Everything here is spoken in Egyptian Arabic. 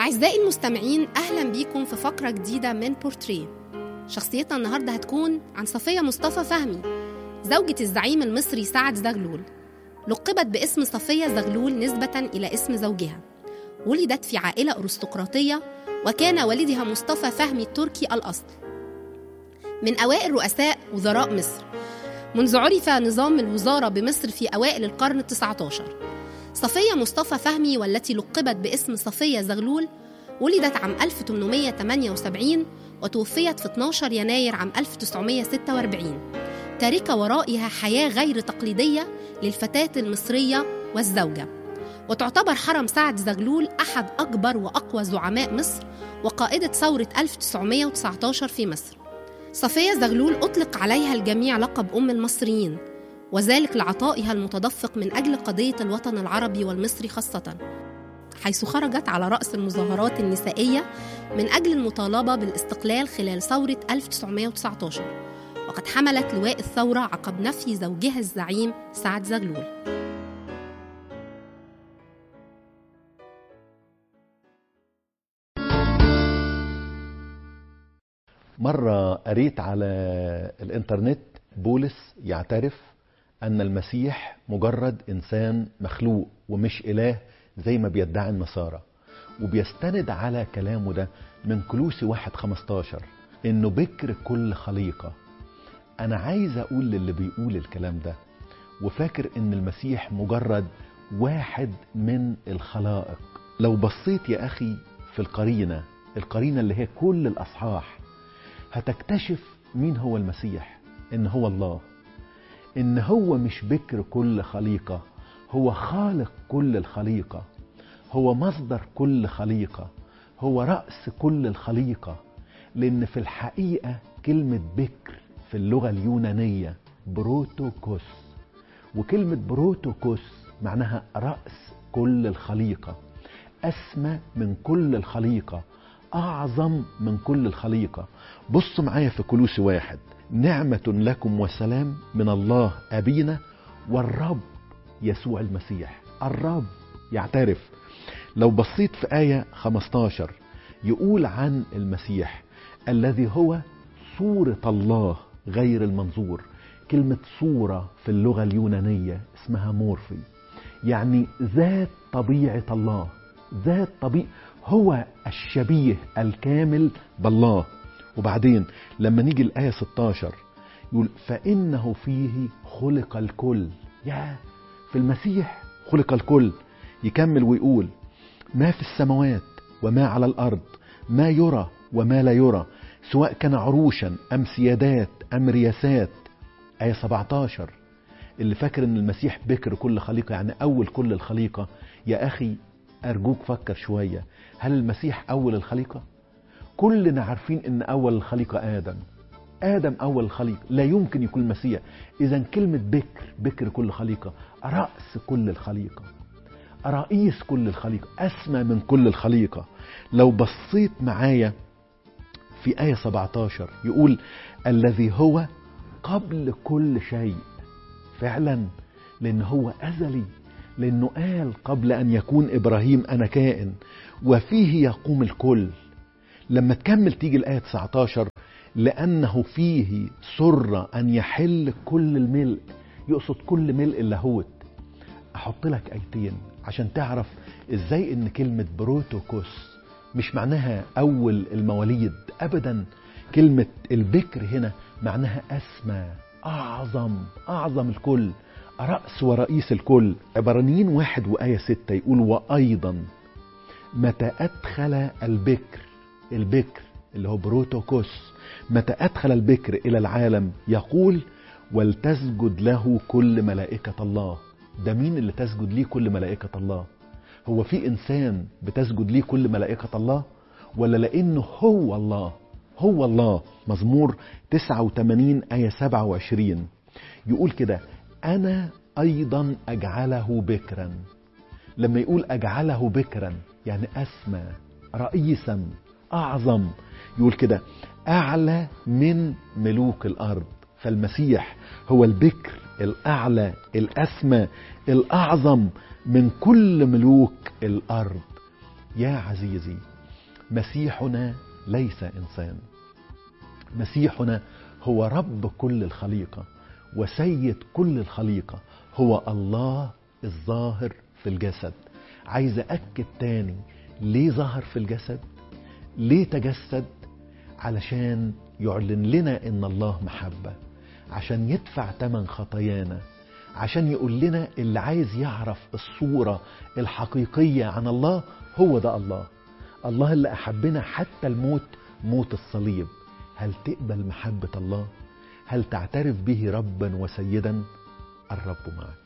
أعزائي المستمعين أهلا بيكم في فقرة جديدة من بورتريه شخصيتنا النهاردة هتكون عن صفية مصطفى فهمي زوجة الزعيم المصري سعد زغلول لقبت باسم صفية زغلول نسبة إلى اسم زوجها ولدت في عائلة أرستقراطية وكان والدها مصطفى فهمي التركي الأصل من أوائل رؤساء وزراء مصر منذ عرف نظام الوزارة بمصر في أوائل القرن التسعة عشر صفية مصطفى فهمي والتي لقبت باسم صفية زغلول ولدت عام 1878 وتوفيت في 12 يناير عام 1946 تاركة ورائها حياة غير تقليدية للفتاة المصرية والزوجة وتعتبر حرم سعد زغلول أحد أكبر وأقوى زعماء مصر وقائدة ثورة 1919 في مصر صفية زغلول أطلق عليها الجميع لقب أم المصريين وذلك لعطائها المتدفق من أجل قضية الوطن العربي والمصري خاصة حيث خرجت على رأس المظاهرات النسائية من أجل المطالبة بالاستقلال خلال ثورة 1919 وقد حملت لواء الثورة عقب نفي زوجها الزعيم سعد زغلول مرة قريت على الإنترنت بولس يعترف أن المسيح مجرد إنسان مخلوق ومش إله زي ما بيدعي النصارى وبيستند على كلامه ده من كلوسي واحد خمستاشر إنه بكر كل خليقة أنا عايز أقول للي بيقول الكلام ده وفاكر إن المسيح مجرد واحد من الخلائق لو بصيت يا أخي في القرينة القرينة اللي هي كل الأصحاح هتكتشف مين هو المسيح إن هو الله ان هو مش بكر كل خليقه هو خالق كل الخليقه هو مصدر كل خليقه هو راس كل الخليقه لان في الحقيقه كلمه بكر في اللغه اليونانيه بروتوكوس وكلمه بروتوكوس معناها راس كل الخليقه اسمى من كل الخليقه اعظم من كل الخليقه بص معايا في كلوسي واحد نعمة لكم وسلام من الله أبينا والرب يسوع المسيح الرب يعترف لو بصيت في آية 15 يقول عن المسيح الذي هو صورة الله غير المنظور كلمة صورة في اللغة اليونانية اسمها مورفي يعني ذات طبيعة الله ذات طبيعة هو الشبيه الكامل بالله وبعدين لما نيجي الآية 16 يقول فإنه فيه خلق الكل يا في المسيح خلق الكل يكمل ويقول ما في السماوات وما على الأرض ما يرى وما لا يرى سواء كان عروشا أم سيادات أم رياسات آية 17 اللي فاكر ان المسيح بكر كل خليقة يعني أول كل الخليقة يا أخي أرجوك فكر شوية هل المسيح أول الخليقة؟ كلنا عارفين ان اول الخليقه ادم ادم اول الخليقه لا يمكن يكون المسيح اذا كلمه بكر بكر كل خليقه راس كل الخليقه رئيس كل الخليقه اسمى من كل الخليقه لو بصيت معايا في ايه 17 يقول الذي هو قبل كل شيء فعلا لان هو ازلي لانه قال قبل ان يكون ابراهيم انا كائن وفيه يقوم الكل لما تكمل تيجي الآية 19 لأنه فيه سر أن يحل كل الملء يقصد كل ملء اللاهوت أحط لك آيتين عشان تعرف إزاي إن كلمة بروتوكوس مش معناها أول المواليد أبدا كلمة البكر هنا معناها أسمى أعظم أعظم الكل رأس ورئيس الكل عبرانيين واحد وآية ستة يقول وأيضا متى أدخل البكر البكر اللي هو بروتوكوس متى أدخل البكر إلى العالم يقول ولتسجد له كل ملائكة الله ده مين اللي تسجد ليه كل ملائكة الله هو في إنسان بتسجد ليه كل ملائكة الله ولا لأنه هو الله هو الله مزمور 89 آية 27 يقول كده أنا أيضا أجعله بكرا لما يقول أجعله بكرا يعني أسمى رئيسا أعظم يقول كده أعلى من ملوك الأرض فالمسيح هو البكر الأعلى الأسمى الأعظم من كل ملوك الأرض يا عزيزي مسيحنا ليس إنسان مسيحنا هو رب كل الخليقة وسيد كل الخليقة هو الله الظاهر في الجسد عايز أكد تاني ليه ظهر في الجسد ليه تجسد علشان يعلن لنا ان الله محبة عشان يدفع تمن خطايانا عشان يقول لنا اللي عايز يعرف الصورة الحقيقية عن الله هو ده الله الله اللي أحبنا حتى الموت موت الصليب هل تقبل محبة الله؟ هل تعترف به ربا وسيدا؟ الرب معك